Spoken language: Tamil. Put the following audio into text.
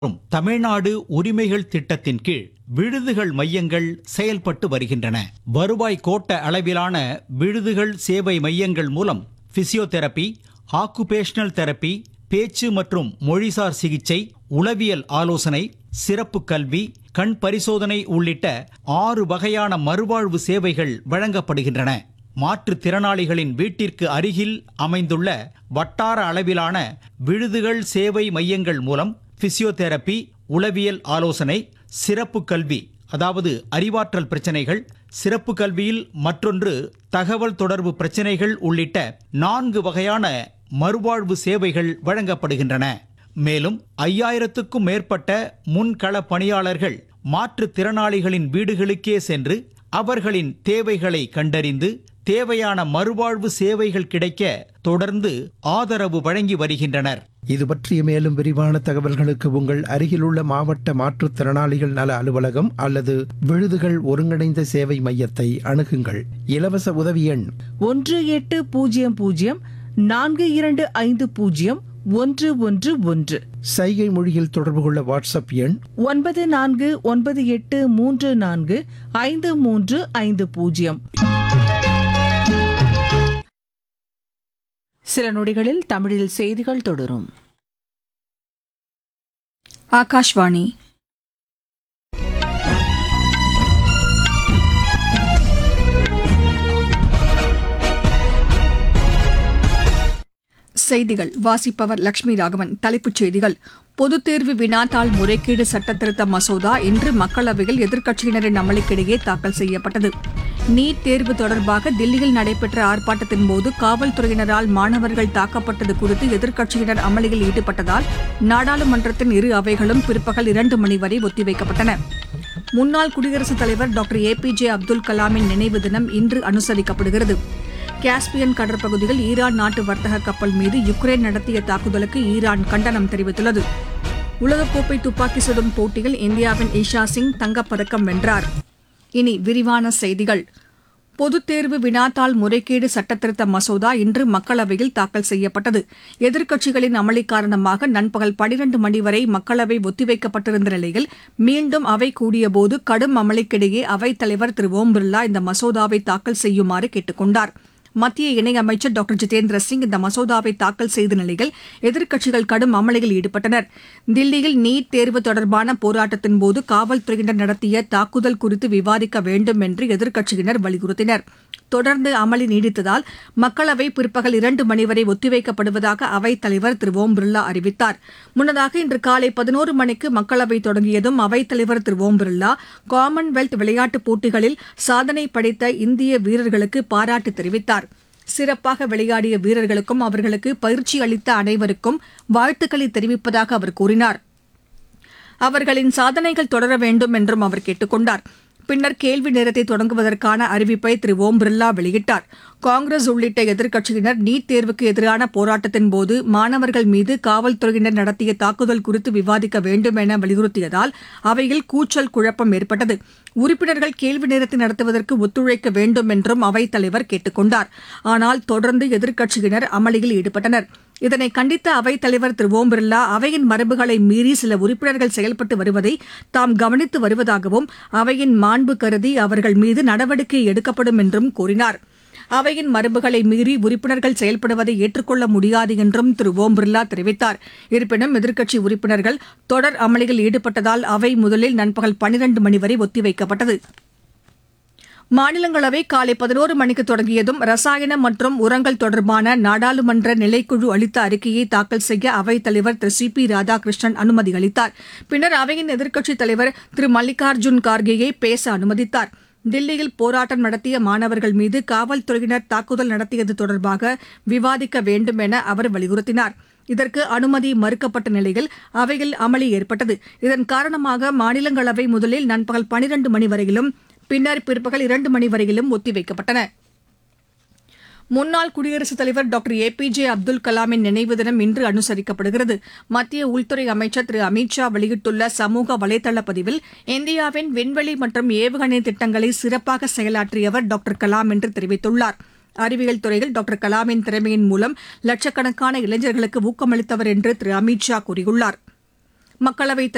மற்றும் தமிழ்நாடு உரிமைகள் திட்டத்தின் கீழ் விடுதிகள் மையங்கள் செயல்பட்டு வருகின்றன வருவாய் கோட்ட அளவிலான விடுதிகள் சேவை மையங்கள் மூலம் பிசியோதெரபி ஆக்குபேஷனல் தெரபி பேச்சு மற்றும் மொழிசார் சிகிச்சை உளவியல் ஆலோசனை சிறப்பு கல்வி கண் பரிசோதனை உள்ளிட்ட ஆறு வகையான மறுவாழ்வு சேவைகள் வழங்கப்படுகின்றன மாற்றுத்திறனாளிகளின் வீட்டிற்கு அருகில் அமைந்துள்ள வட்டார அளவிலான விடுதிகள் சேவை மையங்கள் மூலம் பிசியோதெரபி உளவியல் ஆலோசனை சிறப்பு கல்வி அதாவது அறிவாற்றல் பிரச்சனைகள் சிறப்பு கல்வியில் மற்றொன்று தகவல் தொடர்பு பிரச்சனைகள் உள்ளிட்ட நான்கு வகையான மறுவாழ்வு சேவைகள் வழங்கப்படுகின்றன மேலும் ஐயாயிரத்துக்கும் மேற்பட்ட முன்கள பணியாளர்கள் மாற்றுத்திறனாளிகளின் வீடுகளுக்கே சென்று அவர்களின் தேவைகளை கண்டறிந்து தேவையான மறுவாழ்வு சேவைகள் கிடைக்க தொடர்ந்து ஆதரவு வழங்கி வருகின்றனர் இது பற்றிய மேலும் விரிவான தகவல்களுக்கு உங்கள் அருகிலுள்ள மாவட்ட மாற்றுத்திறனாளிகள் நல அலுவலகம் அல்லது விழுதுகள் ஒருங்கிணைந்த சேவை மையத்தை அணுகுங்கள் இலவச உதவி எண் ஒன்று எட்டு பூஜ்ஜியம் பூஜ்ஜியம் நான்கு இரண்டு ஐந்து பூஜ்ஜியம் ஒன்று ஒன்று ஒன்று சைகை மொழியில் தொடர்பு கொள்ள வாட்ஸ்அப் எண் ஒன்பது நான்கு ஒன்பது எட்டு மூன்று நான்கு ஐந்து மூன்று ஐந்து பூஜ்ஜியம் சில நொடிகளில் தமிழில் செய்திகள் தொடரும் ஆகாஷ்வாணி செய்திகள் வாசிப்பவர் லட்சுமி ராகவன் தலைப்புச் செய்திகள் பொதுத் தேர்வு வினாத்தாள் முறைகேடு சட்டத்திருத்த மசோதா இன்று மக்களவையில் எதிர்க்கட்சியினரின் அமளிக்கிடையே தாக்கல் செய்யப்பட்டது நீட் தேர்வு தொடர்பாக தில்லியில் நடைபெற்ற ஆர்ப்பாட்டத்தின் போது காவல்துறையினரால் மாணவர்கள் தாக்கப்பட்டது குறித்து எதிர்க்கட்சியினர் அமளியில் ஈடுபட்டதால் நாடாளுமன்றத்தின் இரு அவைகளும் பிற்பகல் இரண்டு மணி வரை ஒத்திவைக்கப்பட்டன முன்னாள் குடியரசுத் தலைவர் doctor A P J Abdul கலாமின் நினைவு தினம் இன்று அனுசரிக்கப்படுகிறது காஸ்பியன் கடற்பகுதியில் ஈரான் நாட்டு வர்த்தக கப்பல் மீது யுக்ரைன் நடத்திய தாக்குதலுக்கு ஈரான் கண்டனம் தெரிவித்துள்ளது உலகக்கோப்பை துப்பாக்கி சுடும் போட்டியில் இந்தியாவின் ஈஷா சிங் தங்கப்பதக்கம் வென்றார் இனி விரிவான செய்திகள் பொதுத் தேர்வு வினாத்தாள் முறைகேடு சட்டத்திருத்த மசோதா இன்று மக்களவையில் தாக்கல் செய்யப்பட்டது எதிர்க்கட்சிகளின் அமளி காரணமாக நண்பகல் பனிரண்டு மணி வரை மக்களவை ஒத்திவைக்கப்பட்டிருந்த நிலையில் மீண்டும் அவை கூடியபோது கடும் அமளிக்கிடையே அவைத் தலைவர் திரு ஓம் பிர்லா இந்த மசோதாவை தாக்கல் செய்யுமாறு கேட்டுக் கொண்டார் மத்திய இணையமைச்சர் டாக்டர் ஜிதேந்திர சிங் இந்த மசோதாவை தாக்கல் செய்த நிலையில் எதிர்க்கட்சிகள் கடும் அமளியில் ஈடுபட்டனர் தில்லியில் நீட் தேர்வு தொடர்பான போராட்டத்தின் போது காவல்துறையினர் நடத்திய தாக்குதல் குறித்து விவாதிக்க வேண்டும் என்று எதிர்க்கட்சியினர் வலியுறுத்தினர் தொடர்ந்து அமளி நீடித்ததால் மக்களவை பிற்பகல் இரண்டு மணி வரை ஒத்திவைக்கப்படுவதாக அவைத் தலைவர் திரு ஓம் பிர்லா அறிவித்தார் முன்னதாக இன்று காலை பதினோரு மணிக்கு மக்களவை தொடங்கியதும் அவைத் தலைவர் திரு ஓம் பிர்லா காமன்வெல்த் விளையாட்டுப் போட்டிகளில் சாதனை படைத்த இந்திய வீரர்களுக்கு பாராட்டு தெரிவித்தார் சிறப்பாக விளையாடிய வீரர்களுக்கும் அவர்களுக்கு பயிற்சி அளித்த அனைவருக்கும் வாழ்த்துக்களை தெரிவிப்பதாக அவர் கூறினார் அவர்களின் சாதனைகள் தொடர வேண்டும் என்றும் அவர் கேட்டுக் கொண்டார் பின்னர் கேள்வி நேரத்தை தொடங்குவதற்கான அறிவிப்பை திரு ஓம் பிர்லா வெளியிட்டார் காங்கிரஸ் உள்ளிட்ட எதிர்க்கட்சியினர் நீட் தேர்வுக்கு எதிரான போராட்டத்தின் போது மாணவர்கள் மீது காவல்துறையினர் நடத்திய தாக்குதல் குறித்து விவாதிக்க வேண்டும் என வலியுறுத்தியதால் அவையில் கூச்சல் குழப்பம் ஏற்பட்டது உறுப்பினர்கள் கேள்வி நேரத்தை நடத்துவதற்கு ஒத்துழைக்க வேண்டும் என்றும் அவைத் தலைவர் கேட்டுக் கொண்டார் ஆனால் தொடர்ந்து எதிர்க்கட்சியினர் அமளியில் ஈடுபட்டனர் இதனை கண்டித்த அவைத் தலைவர் திரு ஓம் பிர்லா அவையின் மரபுகளை மீறி சில உறுப்பினர்கள் செயல்பட்டு வருவதை தாம் கவனித்து வருவதாகவும் அவையின் மாண்பு கருதி அவர்கள் மீது நடவடிக்கை எடுக்கப்படும் என்றும் கூறினார் அவையின் மரபுகளை மீறி உறுப்பினர்கள் செயல்படுவதை ஏற்றுக்கொள்ள முடியாது என்றும் திரு ஓம் பிர்லா தெரிவித்தார் இருப்பினும் எதிர்க்கட்சி உறுப்பினர்கள் தொடர் அமளியில் ஈடுபட்டதால் அவை முதலில் நண்பகல் பனிரண்டு மணி வரை ஒத்திவைக்கப்பட்டது மாநிலங்களவை காலை பதினோரு மணிக்கு தொடங்கியதும் ரசாயன மற்றும் உரங்கள் தொடர்பான நாடாளுமன்ற நிலைக்குழு அளித்த அறிக்கையை தாக்கல் செய்ய அவைத் தலைவர் திரு சி பி ராதாகிருஷ்ணன் அனுமதி அளித்தார் பின்னர் அவையின் எதிர்க்கட்சித் தலைவர் திரு மல்லிகார்ஜுன் கார்கேயை பேச அனுமதித்தார் தில்லியில் போராட்டம் நடத்திய மாணவர்கள் மீது காவல்துறையினர் தாக்குதல் நடத்தியது தொடர்பாக விவாதிக்க வேண்டும் என அவர் வலியுறுத்தினார் இதற்கு அனுமதி மறுக்கப்பட்ட நிலையில் அவையில் அமளி ஏற்பட்டது இதன் காரணமாக மாநிலங்களவை முதலில் நண்பகல் பனிரண்டு மணி வரையிலும் பின்னர் பிற்பகல் இரண்டு மணி வரையிலும் ஒத்திவைக்கப்பட்டன முன்னாள் குடியரசுத் தலைவர் doctor A P J Abdul கலாமின் நினைவு தினம் இன்று அனுசரிக்கப்படுகிறது மத்திய உள்துறை அமைச்சர் திரு அமித் ஷா வெளியிட்டுள்ள சமூக வலைதள பதிவில் இந்தியாவின் விண்வெளி மற்றும் ஏவுகணை திட்டங்களை சிறப்பாக செயலாற்றியவர் டாக்டர் கலாம் என்று தெரிவித்துள்ளார் அறிவியல் துறையில் டாக்டர் கலாமின் திறமையின் மூலம் லட்சக்கணக்கான இளைஞர்களுக்கு ஊக்கமளித்தவர் என்று திரு அமித் ஷா கூறியுள்ளார் மக்களவைத்